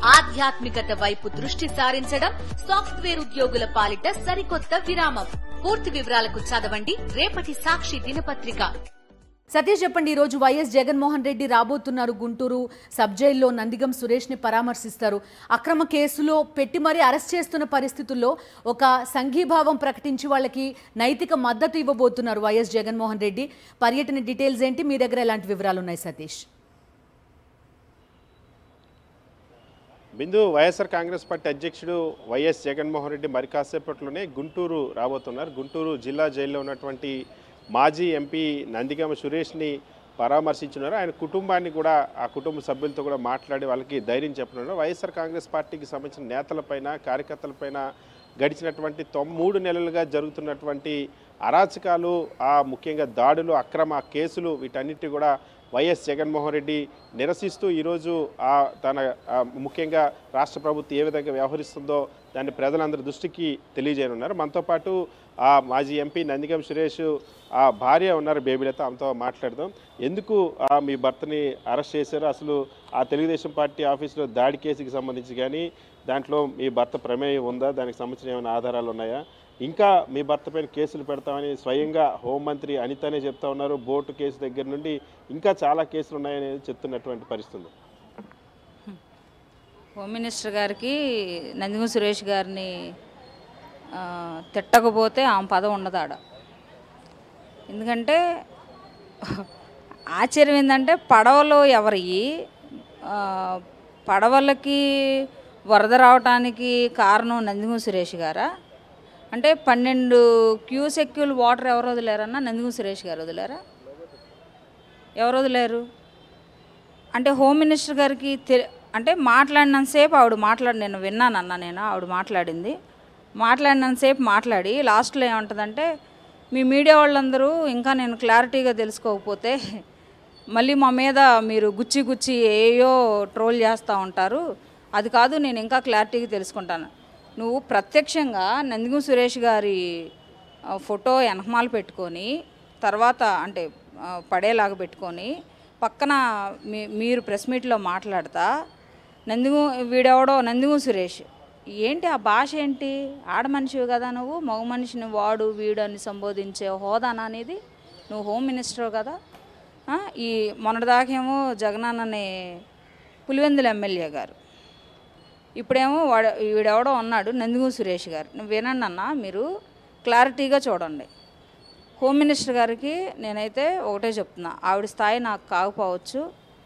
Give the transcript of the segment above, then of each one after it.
ఆధ్యాత్మికత వైపు దృష్టి సారించడం సాఫ్ట్వేర్ ఉద్యోగుల పాలిట సరికొత్త విరామం పూర్తి వివరాలకు చదవండి రేపటి సాక్షి దినపత్రిక సతీష్ చెప్పండి ఈరోజు వైఎస్ జగన్మోహన్ రెడ్డి రాబోతున్నారు గుంటూరు సబ్ జైల్లో నందిగం సురేష్ని పరామర్శిస్తారు అక్రమ కేసులో పెట్టి మరీ అరెస్ట్ చేస్తున్న పరిస్థితుల్లో ఒక సంఘీభావం ప్రకటించి వాళ్ళకి నైతిక మద్దతు ఇవ్వబోతున్నారు వైఎస్ జగన్మోహన్ రెడ్డి పర్యటన డీటెయిల్స్ ఏంటి మీ దగ్గర ఎలాంటి వివరాలు ఉన్నాయి సతీష్ బిందు వైఎస్ఆర్ కాంగ్రెస్ పార్టీ అధ్యక్షుడు వైఎస్ జగన్మోహన్ రెడ్డి మరి కాసేపట్లోనే గుంటూరు రాబోతున్నారు గుంటూరు జిల్లా జైల్లో ఉన్నటువంటి మాజీ ఎంపీ నందిగామ సురేష్ని పరామర్శించున్నారు ఆయన కుటుంబాన్ని కూడా ఆ కుటుంబ సభ్యులతో కూడా మాట్లాడి వాళ్ళకి ధైర్యం చెప్పనున్నారు వైఎస్ఆర్ కాంగ్రెస్ పార్టీకి సంబంధించిన నేతలపైన కార్యకర్తలపైన గడిచినటువంటి తొమ్ మూడు నెలలుగా జరుగుతున్నటువంటి అరాచకాలు ఆ ముఖ్యంగా దాడులు అక్రమ కేసులు వీటన్నిటి కూడా వైఎస్ జగన్మోహన్ రెడ్డి నిరసిస్తూ ఈరోజు ఆ తన ఆ ముఖ్యంగా రాష్ట్ర ప్రభుత్వం ఏ విధంగా వ్యవహరిస్తుందో దాన్ని ప్రజలందరి దృష్టికి తెలియజేయనున్నారు మనతో పాటు ఆ మాజీ ఎంపీ నందిగం సురేష్ ఆ భార్య ఉన్నారు బేబీలతో ఆమెతో మాట్లాడదాం ఎందుకు ఆ మీ భర్తని అరెస్ట్ చేశారు అసలు ఆ తెలుగుదేశం పార్టీ ఆఫీసులో దాడి కేసుకి సంబంధించి కానీ దాంట్లో మీ భర్త ప్రమేయం ఉందా దానికి సంబంధించిన ఏమైనా ఆధారాలు ఉన్నాయా ఇంకా మీ భర్త పైన కేసులు పెడతామని స్వయంగా హోంమంత్రి అనితనే చెప్తా ఉన్నారు బోటు కేసు దగ్గర నుండి ఇంకా చాలా కేసులు ఉన్నాయని చెప్తున్నటువంటి పరిస్థితి ఉంది. హోమ్ మినిస్టర్ గారికి నందిమ సురేష్ గారిని ఆ, తిట్టకపోతే ఆమె పదం ఉండదు ఆడ ఎందుకంటే ఆశ్చర్యం ఏంటంటే పడవలు ఎవరివి ఆ, పడవలకి వరద రావటానికి కారణం నందిమ సురేష్ గారా అంటే పన్నెండు క్యూసెక్యూల్ వాటర్ ఎవరు వదిలేరన్నా నందిమ సురేష్ గారు వదిలేరా ఎవరు వదిలేరు అంటే హోమ్ మినిస్టర్ గారికి తె- అంటే మాట్లాడినంతసేపు ఆవిడ మాట్లాడి నేను విన్నానన్న నేను ఆవిడ మాట్లాడింది మాట్లాడినంతసేపు మాట్లాడి లాస్ట్లో ఏమంటుందంటే మీ మీడియా వాళ్ళందరూ ఇంకా నేను క్లారిటీగా తెలుసుకోకపోతే మళ్ళీ మా మీద మీరు గుచ్చి గుచ్చి ఏయో ట్రోల్ చేస్తూ ఉంటారు అది కాదు నేను ఇంకా క్లారిటీగా తెలుసుకుంటాను నువ్వు ప్రత్యక్షంగా నందిగు సురేష్ గారి ఆ, ఫోటో వెనకమాల పెట్టుకొని తర్వాత అంటే ఆ, పడేలాగా పెట్టుకొని పక్కన మీ మీరు ప్రెస్ మీట్లో మాట్లాడతా నందిగు వీడెవడో నందిగు సురేష్ ఏంటి ఆ భాష ఏంటి ఆడ మనిషివి కదా నువ్వు మగ మనిషిని వాడు వీడు అని సంబోధించే హోదానా అనేది నువ్వు హోమ్ మినిస్టర్ కదా ఆ, ఈ మొన్నటిదాకేమో జగనన్నని పులివెందుల ఎమ్మెల్యే గారు ఇప్పుడేమో వాడు వీడెవడో ఉన్నాడు నందిగు సురేష్ గారు నువ్వు వినండి అన్న మీరు క్లారిటీగా చూడండి హోమ్ మినిస్టర్ గారికి నేనైతే ఒకటే చెప్తున్నా ఆవిడ స్థాయి నాకు కాకపోవచ్చు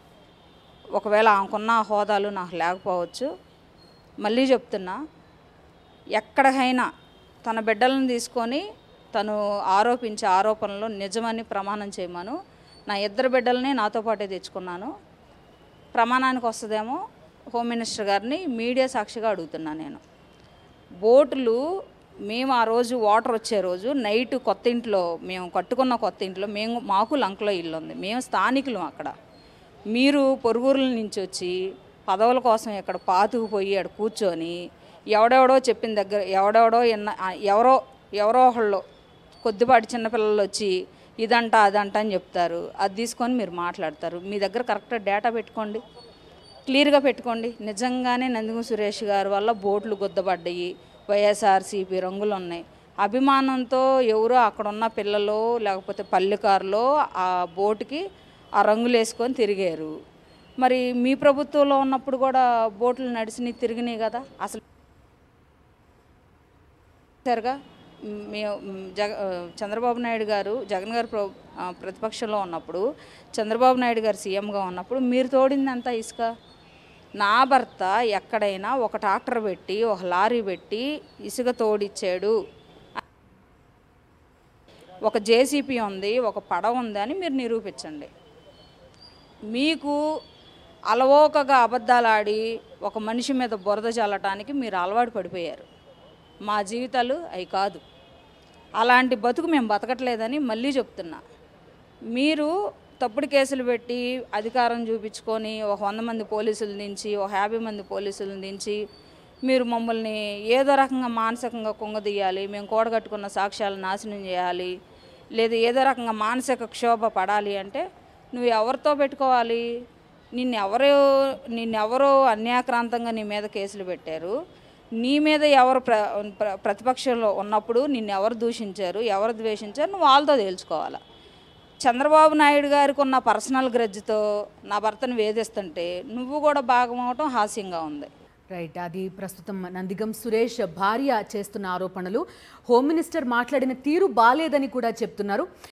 ఒకవేళ ఆమెకున్న హోదాలు నాకు లేకపోవచ్చు మళ్ళీ చెప్తున్నా ఎక్కడికైనా తన బిడ్డలను తీసుకొని తను ఆరోపించే ఆరోపణలు నిజమని ప్రమాణం చేయమను నా ఇద్దరు బిడ్డల్ని నాతో పాటే తెచ్చుకున్నాను ప్రమాణానికి వస్తుందేమో హోమ్ మినిస్టర్ గారిని మీడియా సాక్షిగా అడుగుతున్నా నేను బోటులు మేము ఆ రోజు వాటర్ వచ్చే రోజు నైట్ కొత్త ఇంట్లో మేము కట్టుకున్న కొత్త ఇంట్లో మేము మాకు లంకలో ఇల్లు ఉంది మేము స్థానికులం అక్కడ మీరు పొరుగురుల నుంచి వచ్చి పదవుల కోసం ఇక్కడ పాతుకుపోయి అక్కడ కూర్చొని ఎవడెవడో చెప్పిన దగ్గర ఎవడెవడో ఎన్న ఆ, ఎవరో ఎవరో ఒకళ్ళు కొద్దిపాటి చిన్నపిల్లలు వచ్చి ఇదంట అదంట అని చెప్తారు అది తీసుకొని మీరు మాట్లాడతారు మీ దగ్గర కరెక్ట్ డేటా పెట్టుకోండి క్లియర్గా పెట్టుకోండి నిజంగానే నందిగు సురేష్ గారి వల్ల బోట్లు గుద్దబడ్డాయి వైఎస్ఆర్సీపీ రంగులు ఉన్నాయి అభిమానంతో ఎవరో అక్కడ ఉన్న పిల్లలు లేకపోతే పల్లెకారులో ఆ బోటుకి ఆ రంగులు వేసుకొని తిరిగారు మరి మీ ప్రభుత్వంలో ఉన్నప్పుడు కూడా బోట్లు నడిచినాయి తిరిగినాయి కదా అసలు సరిగా మేము జగ చంద్రబాబు నాయుడు గారు జగన్ గారు ప్ర ఆ, ప్రతిపక్షంలో ఉన్నప్పుడు చంద్రబాబు నాయుడు గారు సీఎంగా ఉన్నప్పుడు మీరు తోడింది అంతా ఇసుక నా భర్త ఎక్కడైనా ఒక ట్రాక్టర్ పెట్టి ఒక లారీ పెట్టి ఇసుక తోడిచ్చాడు ఒక జేసీపీ ఉంది ఒక పడవ ఉంది అని మీరు నిరూపించండి మీకు అలవోకగా అబద్ధాలు ఆడి ఒక మనిషి మీద బురద చల్లటానికి మీరు అలవాటు పడిపోయారు మా జీవితాలు అవి కాదు అలాంటి బతుకు మేము బతకట్లేదని మళ్ళీ చెప్తున్నా మీరు తప్పుడు కేసులు పెట్టి అధికారం చూపించుకొని ఒక వంద మంది పోలీసులు దించి ఒక యాభై మంది పోలీసులను దించి మీరు మమ్మల్ని ఏదో రకంగా మానసికంగా కుంగదీయాలి మేము కూడగట్టుకున్న సాక్ష్యాలు నాశనం చేయాలి లేదా ఏదో రకంగా మానసిక క్షోభ పడాలి అంటే నువ్వు ఎవరితో పెట్టుకోవాలి నిన్నెవరో నిన్నెవరో అన్యాక్రాంతంగా నీ మీద కేసులు పెట్టారు నీ మీద ఎవరు ప్ర ప్ర- ప్రతిపక్షంలో ఉన్నప్పుడు నిన్నెవరు దూషించారు ఎవరు ద్వేషించారు నువ్వు వాళ్ళతో తేల్చుకోవాలి చంద్రబాబు నాయుడు గారికి ఉన్న పర్సనల్ గ్రజ్తో నా భర్తను వేధిస్తుంటే నువ్వు కూడా భాగం అవటం హాస్యంగా ఉంది రైట్ అది ప్రస్తుతం నందిగం సురేష్ భార్య చేస్తున్న ఆరోపణలు హోమ్ మినిస్టర్ మాట్లాడిన తీరు బాలేదని కూడా చెప్తున్నారు